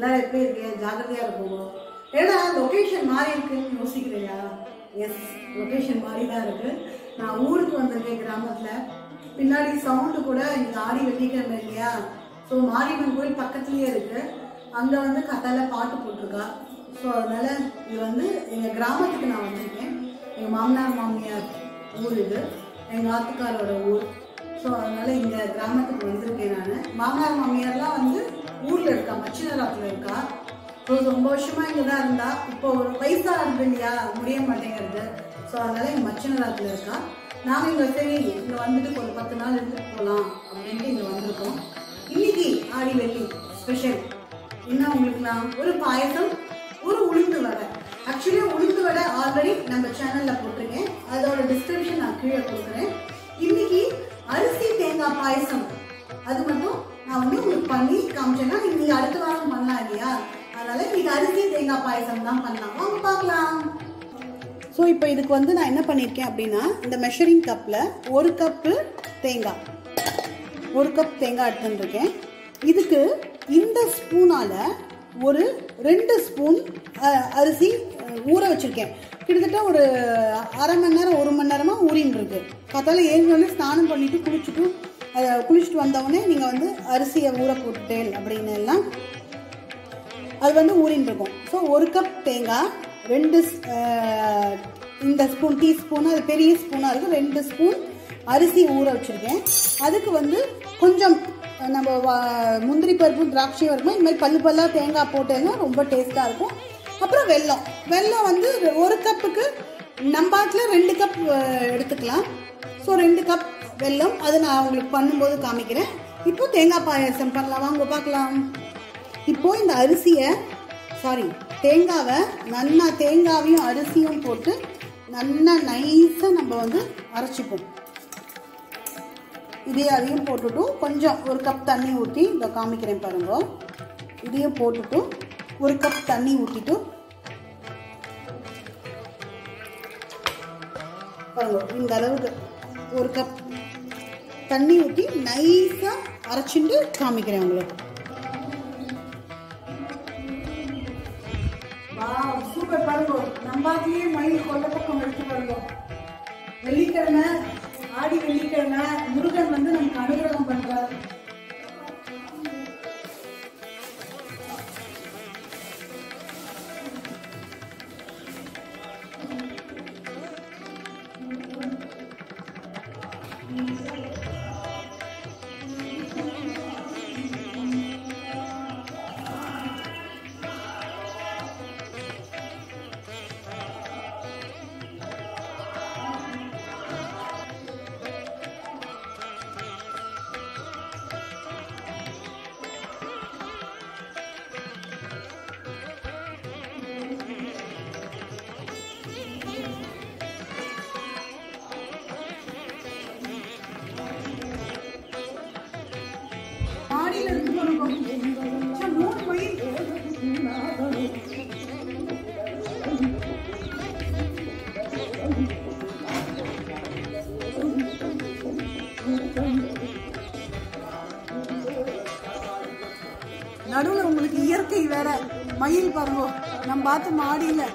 எல்லாரும் எப்படி இருக்கீங்க ஜாக்கிரதையா இருக்கும் ஏன்னா லொகேஷன் மாறி இருக்குன்னு யோசிக்கிறியா எஸ் லொகேஷன் மாறி தான் இருக்கு நான் ஊருக்கு வந்திருக்கேன் கிராமத்துல பின்னாடி சவுண்டு கூட இங்க ஆடி வெள்ளிக்கிழமை இல்லையா ஸோ மாரியம்மன் கோயில் பக்கத்துலயே இருக்கு அங்க வந்து கத்தால பாட்டு போட்டிருக்கா ஸோ அதனால இது வந்து எங்க கிராமத்துக்கு நான் வந்திருக்கேன் எங்க மாமனார் மாமியார் ஊர் இது எங்க ஆத்துக்காரோட ஊர் ஸோ அதனால இந்த கிராமத்துக்கு வந்திருக்கேன் நான் மாமனார் மாமியார்லாம் வந்து ஊர்ல இருக்கா மச்சினராத்துல இருக்கா ஸோ ரொம்ப வருஷமா இங்கே தான் இருந்தா இப்போ ஒரு வயசா இருக்கு இல்லையா முடிய மாட்டேங்கிறது ஸோ அதனால எங்க மச்சினராத்துல இருக்கா நாங்க இங்க சரி இங்க வந்துட்டு ஒரு பத்து நாள் இருந்துட்டு போகலாம் அப்படின்ட்டு இங்க வந்திருக்கோம் இன்னைக்கு ஆடி வெள்ளி ஸ்பெஷல் என்ன உங்களுக்குலாம் ஒரு பாயசம் ஒரு உளுந்து வடை ஆக்சுவலி உளுந்து வடை ஆல்ரெடி நம்ம சேனல்ல போட்டிருக்கேன் அதோட டிஸ்கிரிப்ஷன் நான் கீழே கொடுக்குறேன் இன்னைக்கு அரிசி தேங்காய் பாயசம் அது மட்டும் நான் வந்து உங்களுக்கு பண்ணி காமிச்சேன்னா நீங்க அடுத்த வாரம் பண்ணலாம் இல்லையா அதனால இன்னைக்கு அரிசி தேங்காய் பாயசம் தான் பண்ணலாம் வாங்க பார்க்கலாம் ஸோ இப்போ இதுக்கு வந்து நான் என்ன பண்ணியிருக்கேன் அப்படின்னா இந்த மெஷரிங் கப்பில் ஒரு கப்பு தேங்காய் ஒரு கப் தேங்காய் எடுத்துருக்கேன் இதுக்கு இந்த ஸ்பூனால் ஒரு ரெண்டு ஸ்பூன் அஹ், அரிசி அஹ், ஊற வச்சுருக்கேன் கிட்டத்தட்ட ஒரு அரை மணி நேரம் ஒரு மணி நேரமாக ஊறின்னு இருக்கு காத்தால ஏறினோடனே ஸ்நானம் பண்ணிட்டு குளிச்சுட்டு அதை குளிச்சுட்டு வந்தவுடனே நீங்கள் வந்து அரிசியை ஊற போட்டுட்டேன் அப்படின்னு எல்லாம் அது வந்து ஊறின்னு இருக்கும் ஸோ ஒரு கப் தேங்காய் ரெண்டு ஸ்- ஆஹ் இந்த ஸ்பூன் டீ ஸ்பூன் அது பெரிய ஸ்பூனாக இருக்குது ரெண்டு ஸ்பூன் அரிசி ஊற வச்சுருக்கேன் அதுக்கு வந்து கொஞ்சம் நம்ம வா- முந்திரி பருப்பு திராட்சை வரும்போது இந்த மாதிரி பல்லு பல்லாக தேங்காய் போட்டேன்னா ரொம்ப டேஸ்ட்டாக இருக்கும் அப்புறம் வெல்லம் வெல்லம் வந்து ஒரு கப்புக்கு நம்பாட்டில் ரெண்டு கப் எடுத்துக்கலாம் ஸோ ரெண்டு கப் வெல்லம் அதை நான் உங்களுக்கு பண்ணும்போது காமிக்கிறேன் இப்போ தேங்காய் பாயாசம் பண்ணலாம் வாங்க பார்க்கலாம் இப்போ இந்த அரிசியை சாரி தேங்காவை நல்லா தேங்காவையும் அரிசியும் போட்டு நல்லா நைஸாக நம்ம வந்து அரைச்சிப்போம் இதே அதையும் போட்டுட்டு கொஞ்சம் ஒரு கப் தண்ணி ஊற்றி இதை காமிக்கிறேன் பாருங்க இதையும் போட்டுட்டு ஒரு கப் தண்ணி ஊற்றிட்டு பாருங்க இந்த அளவுக்கு ஒரு கப் தண்ணி ஊற்றி நைஸாக அரைச்சிட்டு காமிக்கிறேன் உங்களுக்கு சூப்பர் பாருங்க நம்பாட்டியே மயில் கொல்ல பக்கம் எடுத்து பாருங்க வெள்ளிக்கிழமை ஆடி வெள்ளிக்கிழமை முருகன் வந்து நமக்கு அனுகிரகம் பண்றார் மாடியில இருந்து பாருங்க ச்சே, மூணு மயில் நடுவுல உங்களுக்கு இயற்கை வேற மயில் பாருங்க நம்ம பார்த்து மாடியில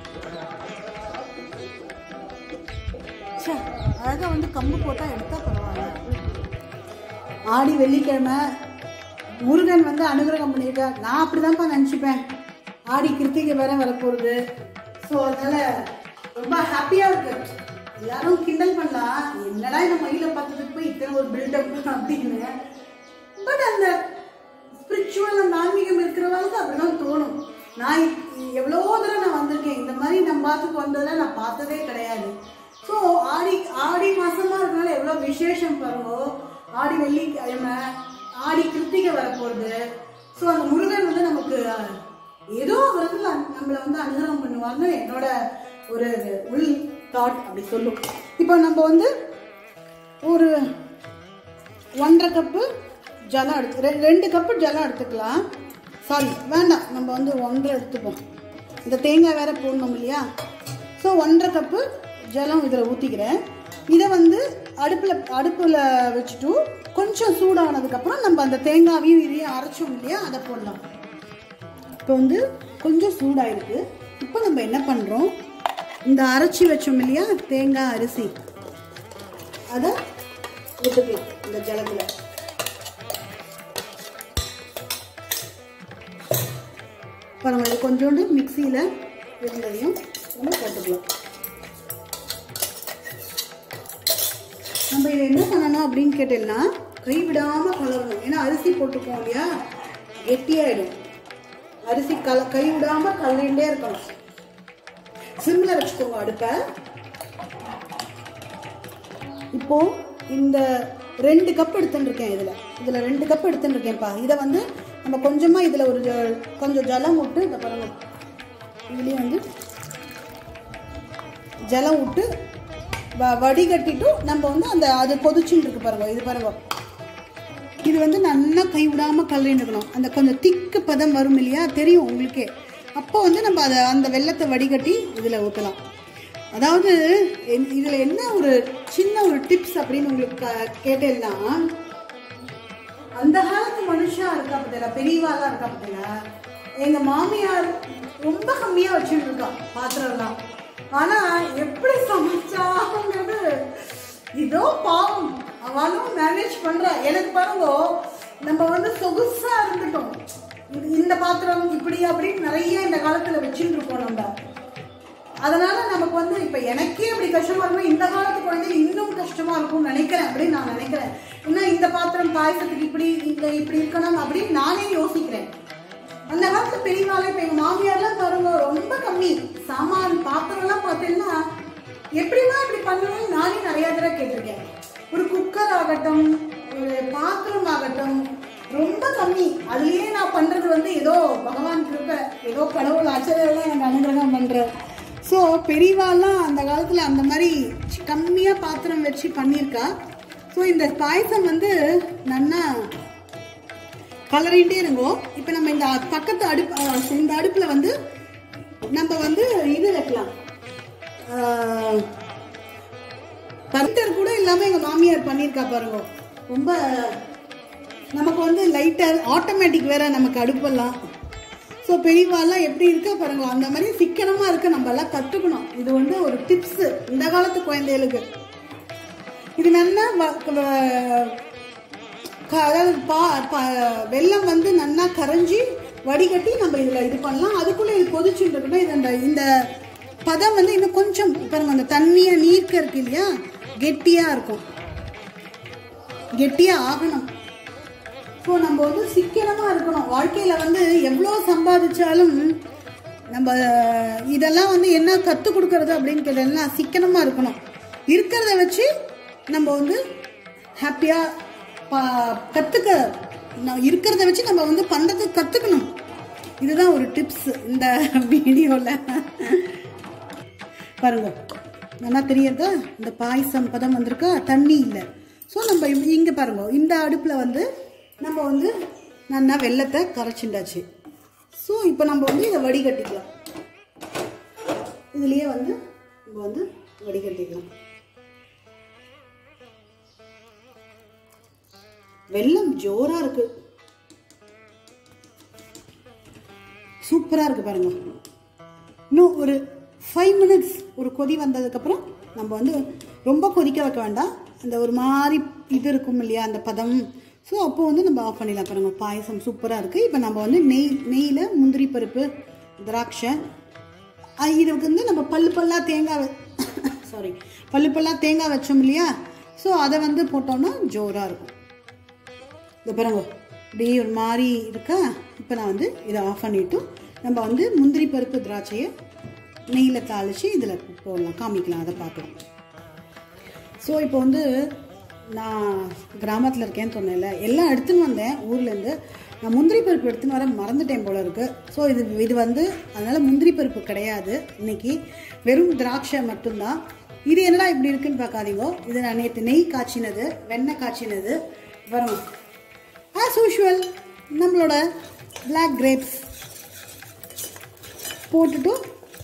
ச்சே, அழகா வந்து கம்பு போட்டா எடுத்தா பரவாயில்ல ஆடி வெள்ளிக்கிழமை முருகன் வந்து அனுகிரகம் பண்ணியிருக்கார் நான் அப்படிதான்ப்பா நினச்சிப்பேன் ஆடி கிருத்திகை வேற வரப்போகுது ஸோ அதனால ரொம்ப ஹாப்பியாக இருக்கு எல்லாரும் கிண்டல் பண்ணலாம் என்னடா இந்த மயிலை பார்த்ததுக்கு போய் இத்தனை ஒரு பில்டப் அப்படின்னு பட் அந்த ஸ்பிரிச்சுவல் அந்த ஆன்மீகம் இருக்கிறவங்களுக்கு அப்படிதான் தோணும் நான் இ- எவ்வளோ தடவை நான் வந்திருக்கேன் இந்த மாதிரி நம்ம பாத்துக்கு வந்ததை நான் பார்த்ததே கிடையாது ஸோ ஆடி ஆடி மாசமா இருக்கனால எவ்வளோ விசேஷம் பாருங்க ஆடி வெள்ளிக்கிழமை ஆடி கிருத்திகை வரப்போகுது ஸோ அந்த முருகன் வந்து நமக்கு அஹ், ஏதோ விதத்துல நம்மளை வந்து அனுகிரகம் பண்ணுவார்னு என்னோட ஒரு உள் தாட் அப்படி சொல்லும் இப்போ நம்ம வந்து ஒரு ஒன்றரை கப்பு ஜலம் எடுத்து ரெ- ரெண்டு கப்பு ஜலம் எடுத்துக்கலாம் சாரி வேண்டாம் நம்ம வந்து ஒன்றரை எடுத்துப்போம் இந்த தேங்காய் வேற போடணும் இல்லையா ஸோ ஒன்றரை கப்பு ஜலம் இதில் ஊற்றிக்கிறேன் இதை வந்து அடுப்பில் அடுப்பில் வச்சுட்டு கொஞ்சம் சூடானதுக்கப்புறம் நம்ம அந்த தேங்காவையும் இதையும் அரைச்சோம் இல்லையா அதை போடலாம் இப்போ வந்து கொஞ்சம் சூடாயிருக்கு இப்போ நம்ம என்ன பண்ணுறோம் இந்த அரைச்சி வச்சோம் இல்லையா தேங்காய் அரிசி அதை விட்டுக்கலாம் இந்த ஜலத்தில் பாருங்க இது கொஞ்சோண்டு மிக்சியில் இருந்ததையும் நம்ம போட்டுக்கலாம் நம்ம இதை என்ன பண்ணணும் அப்படின்னு கேட்டீங்கன்னா கை விடாமல் கலரணும் ஏன்னா அரிசி போட்டுருக்கோம் இல்லையா கெட்டியாயிடும் அரிசி கல கை விடாமல் கலரிண்டே இருக்கணும் சிம்மில் வச்சுக்கோங்க அடுப்பை இப்போ இந்த ரெண்டு கப் எடுத்துட்டுருக்கேன் இதில் இதில் ரெண்டு கப் எடுத்துட்டுருக்கேன்ப்பா இதை வந்து நம்ம கொஞ்சமாக இதில் ஒரு ஜ- கொஞ்சம் ஜலம் விட்டு இந்த பாருங்க இதுலேயும் வந்து ஜலம் விட்டு வ வடிகட்டிட்டு நம்ம வந்து அந்த அது கொதிச்சுன்னு இருக்கு பாருங்க இது பாருங்க இது வந்து நல்லா கை விடாமல் கலரிக்கணும் அந்த கொஞ்சம் திக்கு பதம் வரும் இல்லையா தெரியும் உங்களுக்கே அப்போ வந்து நம்ம அதை அந்த வெள்ளத்தை வடிகட்டி இதில் ஊற்றலாம் அதாவது என்- இதுல என்ன ஒரு சின்ன ஒரு டிப்ஸ் அப்படின்னு உங்களுக்கு க- கேட்டேன்னா அந்த காலத்து மனுஷா இருக்கா பத்தியா பெரியவாளா இருக்கா பத்தியா எங்க மாமியார் ரொம்ப கம்மியா வச்சுட்டு இருக்கா பாத்திரம்லாம் ஆனா எப்படி சமைச்சாங்கிறது இதோ பாவம் அவளும் மேனேஜ் பண்றா எனக்கு பாருங்க நம்ம வந்து சொகுசா இருந்துட்டோம் இது இந்த பாத்திரம் இப்படி அப்படின்னு நிறைய இந்த காலத்துல வச்சுட்டு இருக்கோம் நம்ம அதனால நமக்கு வந்து இப்ப எனக்கே அப்படி கஷ்டமா இருக்கும் இந்த காலத்து குழந்தைங்க இன்னும் கஷ்டமா இருக்கும்னு நினைக்கிறேன் அப்படின்னு நான் நினைக்கிறேன் இன்னும் இந்த பாத்திரம் பாயசத்துக்கு இப்படி இந்த இப்படி இருக்கணும் அப்படின்னு நானே யோசிக்கிறேன் அந்த காலத்துல பெரியவாளே இப்ப எங்க மாமியார்லாம் பாருங்க ரொம்ப கம்மி சாமான் பாத்திரம்லாம் பார்த்தீங்கன்னா எப்படிமா இப்படி பண்ணணும்னு நானே நிறைய தடவை கேட்டிருக்கேன் ஒரு குக்கர் ஆகட்டும் ஒரு பாத்திரம் ஆகட்டும் ரொம்ப கம்மி அதுலயே நான் பண்றது வந்து ஏதோ பகவான் கிருப்ப ஏதோ கடவுள் ஆச்சரியெல்லாம் எனக்கு அனுகிரகம் பண்ற ஸோ பெரியவாலாம் அந்த காலத்தில் அந்த மாதிரி கம்மியாக பாத்திரம் வச்சு பண்ணியிருக்கா ஸோ இந்த பாயசம் வந்து நன்னா கலரிட்டே இருங்கோம் இப்போ நம்ம இந்த பக்கத்து அடுப்பு அஹ், இந்த அடுப்பில் வந்து நம்ம வந்து இது வைக்கலாம் பர்த்தர் கூட இல்லாமல் எங்கள் மாமியார் பண்ணியிருக்கா பாருங்க ரொம்ப நமக்கு வந்து லைட்டர் ஆட்டோமேட்டிக் வேற நமக்கு அடுப்பெல்லாம் ஸோ பெரியவாலாம் எப்படி இருக்கா பாருங்க அந்த மாதிரி சிக்கனமாக இருக்க நம்ம எல்லாம் கற்றுக்கணும் இது வந்து ஒரு டிப்ஸு இந்த காலத்து குழந்தைகளுக்கு இது நல்லா வ- வ- க- அதாவது பா ப- வெல்லம் வந்து நல்லா கரைஞ்சி வடிகட்டி நம்ம இதில் இது பண்ணலாம் அதுக்குள்ளே இது கொதிச்சுட்டு இருக்கணும் இது அந்த இந்த பதம் வந்து இன்னும் கொஞ்சம் பாருங்க அந்த தண்ணியை நீர்க்க இருக்கு இல்லையா கெட்டியாக இருக்கும் கெட்டியாக ஆகணும் ஸோ நம்ம வந்து சிக்கனமாக இருக்கணும் வாழ்க்கையில் வந்து எவ்வளோ சம்பாதிச்சாலும் நம்ம இதெல்லாம் வந்து என்ன கற்றுக் கொடுக்கறது அப்படின்னு கேட்டீங்கன்னா சிக்கனமாக இருக்கணும் இருக்கிறத வச்சு நம்ம வந்து ஹாப்பியாக பா கற்றுக்க இருக்கிறத வச்சு நம்ம வந்து பண்ணுறது கற்றுக்கணும் இதுதான் ஒரு டிப்ஸ் இந்த வீடியோவில் பாருங்க நல்லா தெரியுதா இந்த பாயசம் பதம் வந்திருக்கா தண்ணி இல்லை ஸோ நம்ம இங்கே பாருங்க இந்த அடுப்பில் வந்து நம்ம வந்து நல்லா வெள்ளத்தை கரைச்சிண்டாச்சு ஸோ இப்போ நம்ம வந்து இதை வடிகட்டிக்கலாம் இதுலேயே வந்து நம்ம வந்து வடிகட்டிக்கலாம் வெள்ளம் ஜோரா இருக்கு சூப்பரா இருக்கு பாருங்க இன்னும் ஒரு ஃபைவ் மினிட்ஸ் ஒரு கொதி வந்ததுக்கப்புறம் நம்ம வந்து ரொம்ப கொதிக்க வைக்க வேண்டாம் அந்த ஒரு மாதிரி இது இருக்கும் இல்லையா அந்த பதம் ஸோ அப்போ வந்து நம்ம ஆஃப் பண்ணிடலாம் பாருங்க பாயசம் சூப்பராக இருக்குது இப்போ நம்ம வந்து நெய் நெய்யில் முந்திரி பருப்பு திராட்சை அஹ் இதுக்கு வந்து நம்ம பல்லு பல்லா தேங்காய் சாரி பல்லு பல்லா தேங்காய் வச்சோம் இல்லையா ஸோ அதை வந்து போட்டோம்னா ஜோராக இருக்கும் இந்த பாருங்க அப்படியே ஒரு மாதிரி இருக்கா இப்போ நான் வந்து இதை ஆஃப் பண்ணிவிட்டு நம்ம வந்து முந்திரி பருப்பு திராட்சையை நெய்யில் தாளித்து இதில் போடலாம் காமிக்கலாம் அதை பார்க்கலாம் ஸோ இப்போ வந்து நான் கிராமத்தில் இருக்கேன்னு சொன்னேன்ல எல்லாம் எடுத்துன்னு வந்தேன் ஊர்லேருந்து நான் முந்திரி பருப்பு எடுத்துன்னு வர மறந்துட்டேன் போல இருக்கு ஸோ இது இது வந்து அதனால் முந்திரி பருப்பு கிடையாது இன்னைக்கு வெறும் திராட்சை மட்டும்தான் இது என்னடா இப்படி இருக்குன்னு பார்க்காதீங்க இது நான் நேற்று நெய் காய்ச்சினது வெண்ணெய் காய்ச்சினது வரும் ஆஸ் யூஷுவல் நம்மளோட பிளாக் கிரேப்ஸ் போட்டுட்டு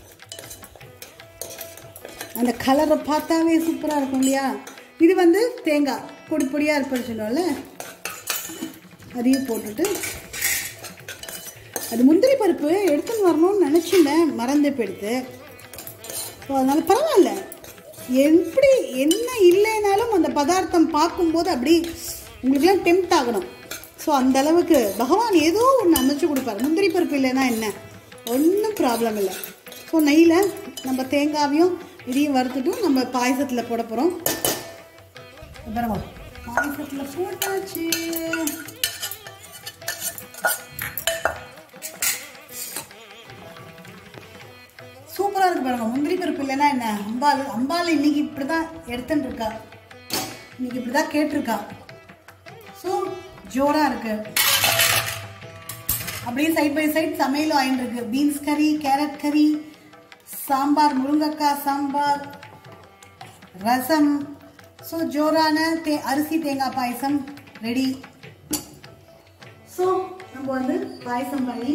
அந்த கலரை பார்த்தாவே சூப்பராக இருக்கும் இல்லையா இது வந்து தேங்காய் பொடி பொடியாக இருப்பேன்னு சொல்லுவோம்ல அதையும் போட்டுட்டு அது முந்திரி பருப்பு எடுத்துன்னு வரணும்னு நினச்சிட்டேன் மறந்து போயிடுது ஸோ அதனால் பரவாயில்ல எப்படி என்ன இல்லைனாலும் அந்த பதார்த்தம் பார்க்கும்போது அப்படி உங்களுக்குலாம் டெம்ட் ஆகணும் ஸோ அந்த அளவுக்கு பகவான் ஏதோ ஒன்று அமைச்சு கொடுப்பாரு முந்திரி பருப்பு இல்லைன்னா என்ன ஒன்றும் ப்ராப்ளம் இல்லை ஸோ நெய்யில் நம்ம தேங்காவையும் இதையும் வறுத்துட்டும் நம்ம பாயசத்தில் போட போகிறோம் பாருங்க பாயசத்தில் போட்டாச்சு சூப்பராக இருக்கு பாருங்க முந்திரி பருப்பு இல்லைன்னா என்ன அம்பாள் அம்பாள் இன்னைக்கு இப்படி தான் எடுத்துன்னு இருக்கா இன்னைக்கு இப்படி தான் கேட்டிருக்கா ஸோ ஜோராக இருக்கு அப்படியே சைட் பை சைட் சமையலும் ஆயிட்டு இருக்கு பீன்ஸ் கறி கேரட் கறி சாம்பார் முருங்கக்காய் சாம்பார் ரசம் ஸோ ஜோரான தே அரிசி தேங்காய் பாயசம் ரெடி ஸோ நம்ம வந்து பாயசம் பண்ணி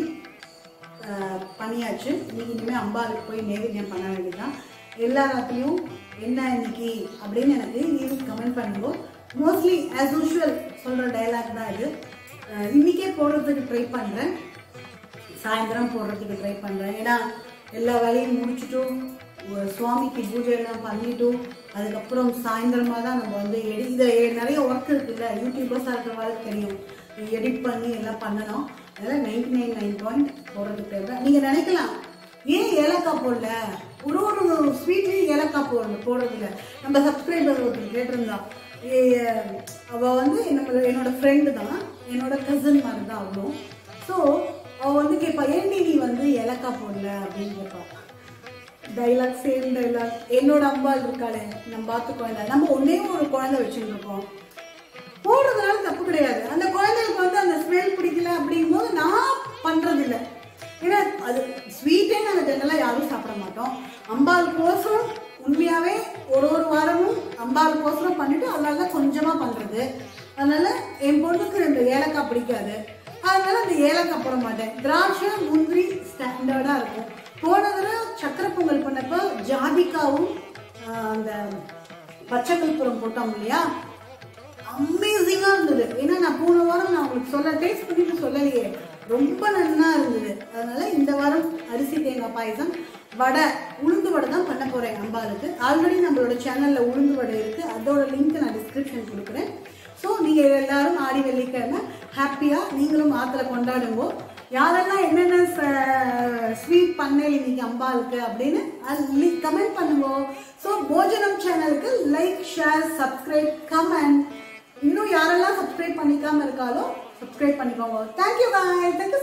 ஆஹ், பண்ணியாச்சு இன்னைக்கு இனிமேல் அம்பாளுக்கு போய் நைவேத்தியம் பண்ண வேண்டியதுதான் எல்லாத்தையும் என்ன இன்னைக்கு அப்படின்னு எனக்கு நீங்களும் கமெண்ட் பண்ணுங்க மோஸ்ட்லி ஆஸ் யூஷுவல் சொல்கிற டைலாக் தான் இது ஆஹ், இன்னைக்கே போடுறதுக்கு ட்ரை பண்ணுறேன் சாயந்தரம் போடுறதுக்கு ட்ரை பண்ணுறேன் ஏன்னா எல்லா வேலையும் முடிச்சுட்டும் ஒரு சுவாமிக்கு பூஜை எல்லாம் பண்ணிட்டும் அதுக்கப்புறம் சாயந்தரமாக தான் நம்ம வந்து எடி இதில் நிறைய ஒர்க் இருக்குல்ல யூடியூபர்ஸாக இருக்கிறவங்களுக்கு தெரியும் எடிட் பண்ணி எல்லாம் பண்ணணும் அதெல்லாம் நைன்டி நைன் நைன் பாயிண்ட் போடுறதுக்கு தேவை நீங்கள் நினைக்கலாம் ஏன் ஏலக்காய் போடல ஒரு ஒரு ஸ்வீட்லேயும் ஏலக்காய் போடல போடுறதில்ல நம்ம சப்ஸ்கிரைபர் ஒருத்தர் கேட்டிருந்தான் ஏ- அவ வந்து நம்ம என்னோட ஃப்ரெண்டு தான் என்னோட கசின் மாதிரி தான் அவளும் ஸோ அவ வந்து கேட்பா ஏன்டி நீ வந்து ஏலக்காய் போடல அப்படின்னு கேட்பா டைலாக் சேம் டைலாக் என்னோட அம்பாள் இருக்காளே நம்ம பார்த்து குழந்தை நம்ம ஒன்னே ஒரு குழந்தை வச்சுட்டு இருக்கோம் போடுறதுனால தப்பு கிடையாது அந்த குழந்தைகளுக்கு வந்து அந்த ஸ்மெல் பிடிக்கல அப்படிங்கும்போது நான் பண்றது இல்ல ஏன்னா அது ஸ்வீட்டே நாங்கள் ஜெனரலாக யாரும் சாப்பிட மாட்டோம் அம்பாள் கோசரம் உண்மையாவே ஒரு ஒரு வாரமும் அம்பாள் கோசரம் பண்ணிட்டு அதனால தான் கொஞ்சமாக பண்றது அதனால என் பொண்ணுக்கு இந்த ஏலக்காய் பிடிக்காது அதனால அந்த ஏலக்காய் போட மாட்டேன் திராட்சை முந்திரி ஸ்டாண்டர்டாக இருக்கும் போன தடவை சக்கரை பொங்கல் பண்ணப்போ ஜாதிக்காவும் ஆஹ், அந்த பச்சை கற்பூரம் போட்டோம் இல்லையா அமேசிங்கா இருந்தது ஏன்னா நான் போன வாரம் நான் உங்களுக்கு சொல்ல டேஸ்ட் பண்ணிட்டு சொல்லலையே ரொம்ப நன்னா இருந்தது அதனால இந்த வாரம் அரிசி தேங்காய் பாயசம் வடை உளுந்து வடை தான் பண்ண போறேன் அம்பாளுக்கு ஆல்ரெடி நம்மளோட சேனல்ல உளுந்து வடை இருக்கு அதோட லிங்க் நான் டிஸ்கிரிப்ஷன் கொடுக்குறேன் ஸோ நீங்க எல்லாரும் ஆடி வெள்ளிக்கிழமை ஹாப்பியா நீங்களும் ஆத்துல கொண்டாடுங்க யாரெல்லாம் என்னென்ன ஸ்வீட் பண்ணேன் இன்னைக்கு அம்பாளுக்கு அப்படின்னு கமெண்ட் பண்ணுங்க ஸோ போஜனம் சேனலுக்கு லைக் ஷேர் சப்ஸ்கிரைப் கமெண்ட் இன்னும் யாரெல்லாம் சப்ஸ்கிரைப் பண்ணிக்காம இருக்காலோ சப்ஸ்கிரைப் பண்ணிக்கோங்க தேங்க்யூ பாய் தேங்க்யூ